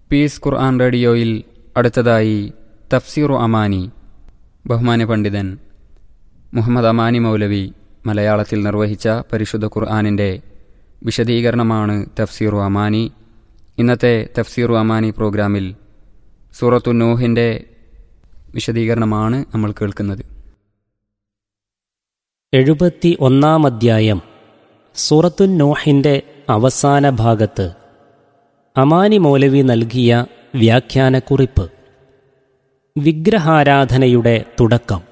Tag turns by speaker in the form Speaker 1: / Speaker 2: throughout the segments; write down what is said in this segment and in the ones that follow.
Speaker 1: piece ഖുർആൻ റേഡിയോയിൽ അടുത്തതായി തഫ്സീറു അമാനി ബഹുമാന്യ പണ്ഡിതൻ മുഹമ്മദ് അമാനി മൗലവി മലയാളത്തിൽ നിർവഹിച്ച പരിശുദ്ധ ഖുർആാനിൻ്റെ വിശദീകരണമാണ് തഫ്സീറു അമാനി ഇന്നത്തെ തഫ്സീറു അമാനി പ്രോഗ്രാമിൽ സൂറത്തു നൂഹിൻ്റെ വിശദീകരണമാണ് നമ്മൾ കേൾക്കുന്നത്
Speaker 2: എഴുപത്തി ഒന്നാം അധ്യായം സൂറത്തുൻ നോഹിൻ്റെ അവസാന ഭാഗത്ത് അമാനി മൗലവി നൽകിയ വ്യാഖ്യാനക്കുറിപ്പ് വിഗ്രഹാരാധനയുടെ തുടക്കം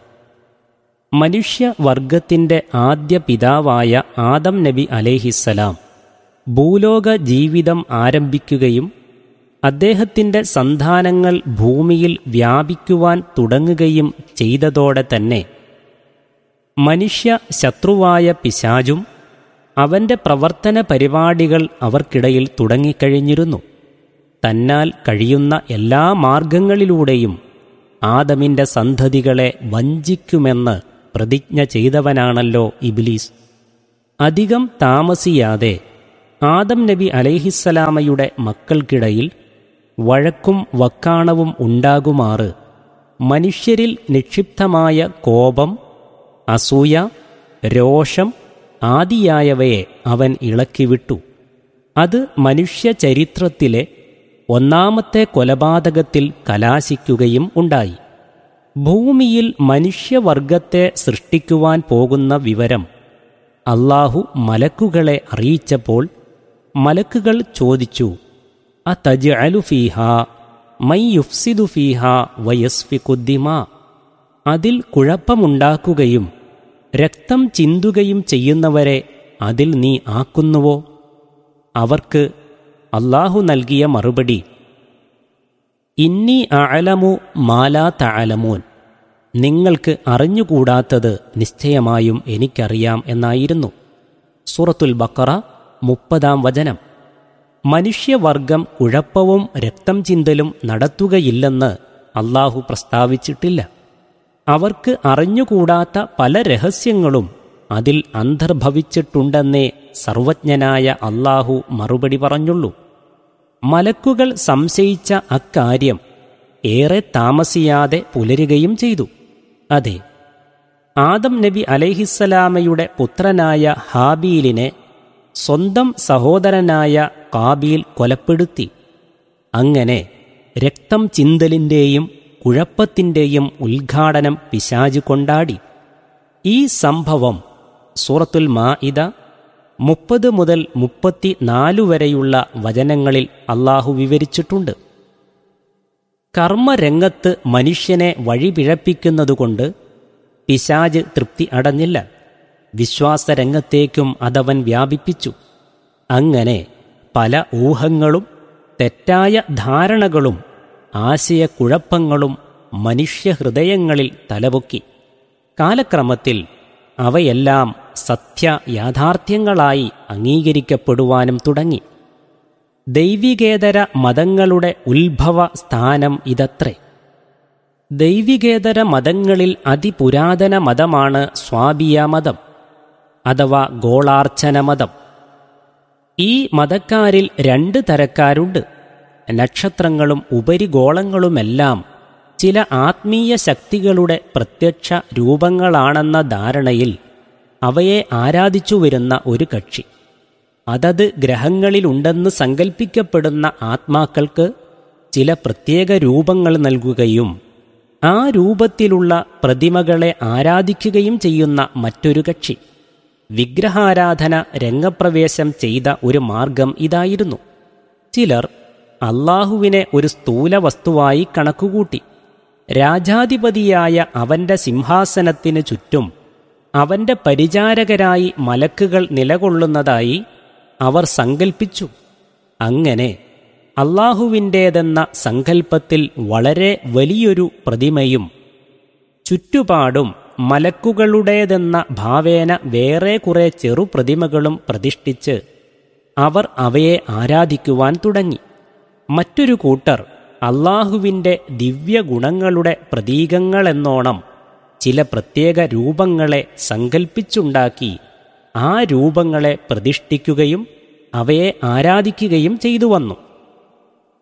Speaker 2: മനുഷ്യവർഗത്തിൻ്റെ ആദ്യ പിതാവായ ആദം നബി അലേഹിസ്സലാം ഭൂലോക ജീവിതം ആരംഭിക്കുകയും അദ്ദേഹത്തിൻ്റെ സന്താനങ്ങൾ ഭൂമിയിൽ വ്യാപിക്കുവാൻ തുടങ്ങുകയും ചെയ്തതോടെ തന്നെ മനുഷ്യ ശത്രുവായ പിശാചും അവൻ്റെ പ്രവർത്തന പരിപാടികൾ അവർക്കിടയിൽ തുടങ്ങിക്കഴിഞ്ഞിരുന്നു തന്നാൽ കഴിയുന്ന എല്ലാ മാർഗങ്ങളിലൂടെയും ആദമിൻ്റെ സന്തതികളെ വഞ്ചിക്കുമെന്ന് പ്രതിജ്ഞ ചെയ്തവനാണല്ലോ ഇബ്ലീസ് അധികം താമസിയാതെ ആദം നബി അലൈഹിസ്സലാമയുടെ മക്കൾക്കിടയിൽ വഴക്കും വക്കാണവും ഉണ്ടാകുമാറ് മനുഷ്യരിൽ നിക്ഷിപ്തമായ കോപം അസൂയ രോഷം ആദിയായവയെ അവൻ ഇളക്കിവിട്ടു അത് മനുഷ്യ ചരിത്രത്തിലെ ഒന്നാമത്തെ കൊലപാതകത്തിൽ കലാശിക്കുകയും ഉണ്ടായി ഭൂമിയിൽ മനുഷ്യവർഗത്തെ സൃഷ്ടിക്കുവാൻ പോകുന്ന വിവരം അള്ളാഹു മലക്കുകളെ അറിയിച്ചപ്പോൾ മലക്കുകൾ ചോദിച്ചു അതജ് അലുഫീഹ മൈ യുഫ്സിദു ഫീഹ വയസ്ഫിക്കുദ്ദിമ അതിൽ കുഴപ്പമുണ്ടാക്കുകയും രക്തം ചിന്തുകയും ചെയ്യുന്നവരെ അതിൽ നീ ആക്കുന്നുവോ അവർക്ക് അള്ളാഹു നൽകിയ മറുപടി ഇന്നി അലമു മാലാ തഅലമൂൻ നിങ്ങൾക്ക് അറിഞ്ഞുകൂടാത്തത് നിശ്ചയമായും എനിക്കറിയാം എന്നായിരുന്നു സൂറത്തുൽ ബക്കറ മുപ്പതാം വചനം മനുഷ്യവർഗം കുഴപ്പവും രക്തം ചിന്തലും നടത്തുകയില്ലെന്ന് അള്ളാഹു പ്രസ്താവിച്ചിട്ടില്ല അവർക്ക് അറിഞ്ഞുകൂടാത്ത പല രഹസ്യങ്ങളും അതിൽ അന്തർഭവിച്ചിട്ടുണ്ടെന്നേ സർവജ്ഞനായ അള്ളാഹു മറുപടി പറഞ്ഞുള്ളൂ മലക്കുകൾ സംശയിച്ച അക്കാര്യം ഏറെ താമസിയാതെ പുലരുകയും ചെയ്തു അതെ ആദം നബി അലൈഹിസ്സലാമയുടെ പുത്രനായ ഹാബീലിനെ സ്വന്തം സഹോദരനായ കാബീൽ കൊലപ്പെടുത്തി അങ്ങനെ രക്തം ചിന്തലിൻ്റെയും കുഴപ്പത്തിൻ്റെയും ഉദ്ഘാടനം പിശാജ് കൊണ്ടാടി ഈ സംഭവം സൂറത്തുൽ മാഇദ മുപ്പത് മുതൽ മുപ്പത്തി നാലു വരെയുള്ള വചനങ്ങളിൽ അള്ളാഹു വിവരിച്ചിട്ടുണ്ട് കർമ്മരംഗത്ത് മനുഷ്യനെ വഴിപിഴപ്പിക്കുന്നതുകൊണ്ട് പിശാജ് തൃപ്തി അടഞ്ഞില്ല വിശ്വാസരംഗത്തേക്കും അതവൻ വ്യാപിപ്പിച്ചു അങ്ങനെ പല ഊഹങ്ങളും തെറ്റായ ധാരണകളും ആശയക്കുഴപ്പങ്ങളും മനുഷ്യഹൃദയങ്ങളിൽ തലപൊക്കി കാലക്രമത്തിൽ അവയെല്ലാം സത്യ യാഥാർത്ഥ്യങ്ങളായി അംഗീകരിക്കപ്പെടുവാനും തുടങ്ങി ദൈവികേതര മതങ്ങളുടെ ഉത്ഭവ സ്ഥാനം ഇതത്രേ ദൈവികേതര മതങ്ങളിൽ അതിപുരാതന മതമാണ് സ്വാബിയ മതം അഥവാ ഗോളാർച്ചന മതം ഈ മതക്കാരിൽ രണ്ട് തരക്കാരുണ്ട് നക്ഷത്രങ്ങളും ഉപരിഗോളങ്ങളുമെല്ലാം ചില ആത്മീയ ശക്തികളുടെ പ്രത്യക്ഷ രൂപങ്ങളാണെന്ന ധാരണയിൽ അവയെ ആരാധിച്ചു വരുന്ന ഒരു കക്ഷി അതത് ഗ്രഹങ്ങളിലുണ്ടെന്ന് സങ്കൽപ്പിക്കപ്പെടുന്ന ആത്മാക്കൾക്ക് ചില പ്രത്യേക രൂപങ്ങൾ നൽകുകയും ആ രൂപത്തിലുള്ള പ്രതിമകളെ ആരാധിക്കുകയും ചെയ്യുന്ന മറ്റൊരു കക്ഷി വിഗ്രഹാരാധന രംഗപ്രവേശം ചെയ്ത ഒരു മാർഗം ഇതായിരുന്നു ചിലർ അള്ളാഹുവിനെ ഒരു സ്ഥൂല വസ്തുവായി കണക്കുകൂട്ടി രാജാധിപതിയായ അവന്റെ സിംഹാസനത്തിന് ചുറ്റും അവന്റെ പരിചാരകരായി മലക്കുകൾ നിലകൊള്ളുന്നതായി അവർ സങ്കൽപ്പിച്ചു അങ്ങനെ അള്ളാഹുവിൻ്റേതെന്ന സങ്കല്പത്തിൽ വളരെ വലിയൊരു പ്രതിമയും ചുറ്റുപാടും മലക്കുകളുടേതെന്ന ഭാവേന വേറെ കുറെ ചെറുപ്രതിമകളും പ്രതിഷ്ഠിച്ച് അവർ അവയെ ആരാധിക്കുവാൻ തുടങ്ങി മറ്റൊരു കൂട്ടർ അള്ളാഹുവിൻ്റെ ദിവ്യഗുണങ്ങളുടെ പ്രതീകങ്ങളെന്നോണം ചില പ്രത്യേക രൂപങ്ങളെ സങ്കൽപ്പിച്ചുണ്ടാക്കി ആ രൂപങ്ങളെ പ്രതിഷ്ഠിക്കുകയും അവയെ ആരാധിക്കുകയും ചെയ്തു വന്നു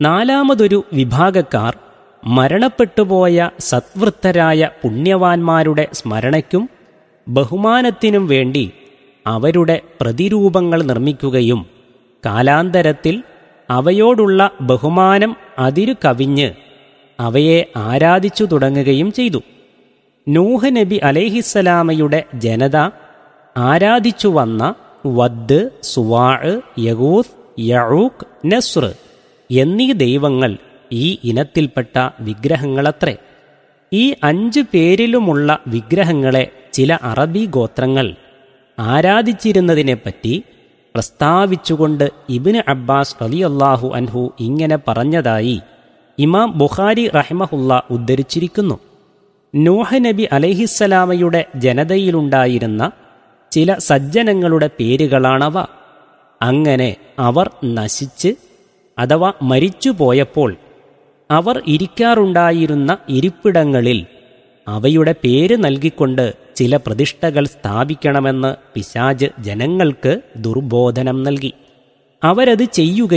Speaker 2: നാലാമതൊരു വിഭാഗക്കാർ മരണപ്പെട്ടുപോയ സത്വൃത്തരായ പുണ്യവാന്മാരുടെ സ്മരണയ്ക്കും ബഹുമാനത്തിനും വേണ്ടി അവരുടെ പ്രതിരൂപങ്ങൾ നിർമ്മിക്കുകയും കാലാന്തരത്തിൽ അവയോടുള്ള ബഹുമാനം അതിരു കവിഞ്ഞ് അവയെ ആരാധിച്ചു തുടങ്ങുകയും ചെയ്തു നൂഹ് നബി അലൈഹിസ്സലാമയുടെ ജനത ആരാധിച്ചു വന്ന വദ് സുവാഴ് യഗൂത്ത് യഴൂക്ക് നസ്ർ എന്നീ ദൈവങ്ങൾ ഈ ഇനത്തിൽപ്പെട്ട വിഗ്രഹങ്ങളത്രേ ഈ അഞ്ചു പേരിലുമുള്ള വിഗ്രഹങ്ങളെ ചില അറബി ഗോത്രങ്ങൾ ആരാധിച്ചിരുന്നതിനെപ്പറ്റി പ്രസ്താവിച്ചുകൊണ്ട് ഇബിന് അബ്ബാസ് റലിയല്ലാഹു അൻഹു ഇങ്ങനെ പറഞ്ഞതായി ഇമാം ബുഖാരി റഹ്മഹുല്ല ഉദ്ധരിച്ചിരിക്കുന്നു നൂഹ് നബി അലൈഹിസ്സലാമയുടെ ജനതയിലുണ്ടായിരുന്ന ചില സജ്ജനങ്ങളുടെ പേരുകളാണവ അങ്ങനെ അവർ നശിച്ച് അഥവാ മരിച്ചുപോയപ്പോൾ അവർ ഇരിക്കാറുണ്ടായിരുന്ന ഇരിപ്പിടങ്ങളിൽ അവയുടെ പേര് നൽകിക്കൊണ്ട് ചില പ്രതിഷ്ഠകൾ സ്ഥാപിക്കണമെന്ന് പിശാജ് ജനങ്ങൾക്ക് ദുർബോധനം നൽകി അവരത് ചെയ്യുകയും